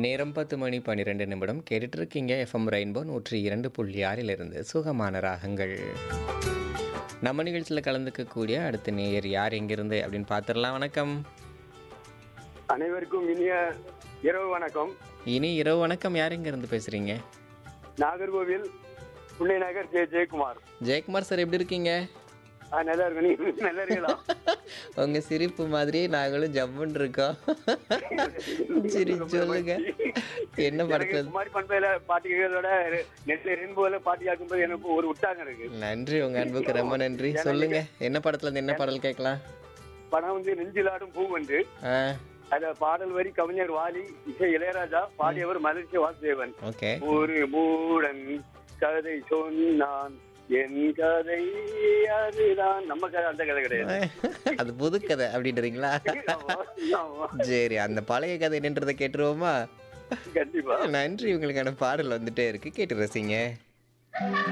நேரம் பத்து மணி பன்னிரெண்டு நிமிடம் கேட்டுட்டு இருக்கீங்க எஃப்எம் ரெயின்போ நூற்றி இரண்டு புள்ளி ஆறிலிருந்து சுகமான ராகங்கள் நம்ம நிகழ்ச்சியில் கலந்துக்கக்கூடிய அடுத்த நேயர் யார் எங்கிருந்து அப்படின்னு பார்த்துடலாம் வணக்கம் அனைவருக்கும் இனிய இரவு வணக்கம் இனி இரவு வணக்கம் யார் எங்கிருந்து பேசுறீங்க நாகர்கோவில் புள்ளை நகர் ஜெய ஜெயக்குமார் ஜெயக்குமார் சார் எப்படி இருக்கீங்க ஆ, நல்லா இருக்கு நீங்க நல்லா இருக்கீங்களா உங்க சிரிப்பு மாதிரியே நாங்களும் ஜம்முன்னு இருக்கோம் சரி சொல்லுங்க என்ன எனக்கு படத்துல குமாரி பண்பையில பாட்டு கேட்கறதோட நெட்ல ரெயின்போல பாட்டு கேட்கும்போது எனக்கு ஒரு உற்சாகம் இருக்கு நன்றி உங்க அன்புக்கு ரொம்ப நன்றி சொல்லுங்க என்ன படத்துல இருந்து என்ன பாடல் கேட்கலாம் படம் வந்து நெஞ்சிலாடும் பூ வந்து ஆ அத பாடல் வரி கவிஞர் வாலி இசை இளையராஜா பாடியவர் மலர்ச்சி வாசுதேவன் ஓகே ஒரு மூடன் கதை சொன்னான் என் கதை அதுதான் நம்ம கதை அந்த கதை கிடையாது அது புது கதை அப்படின்றீங்களா ஆமா, ஆமா. சரி அந்த பழைய கதை என்னன்றதை கேட்டுருவோமா கண்டிப்பா நன்றி உங்களுக்கான பாடல் வந்துட்டே இருக்கு கேட்டு ரசிங்க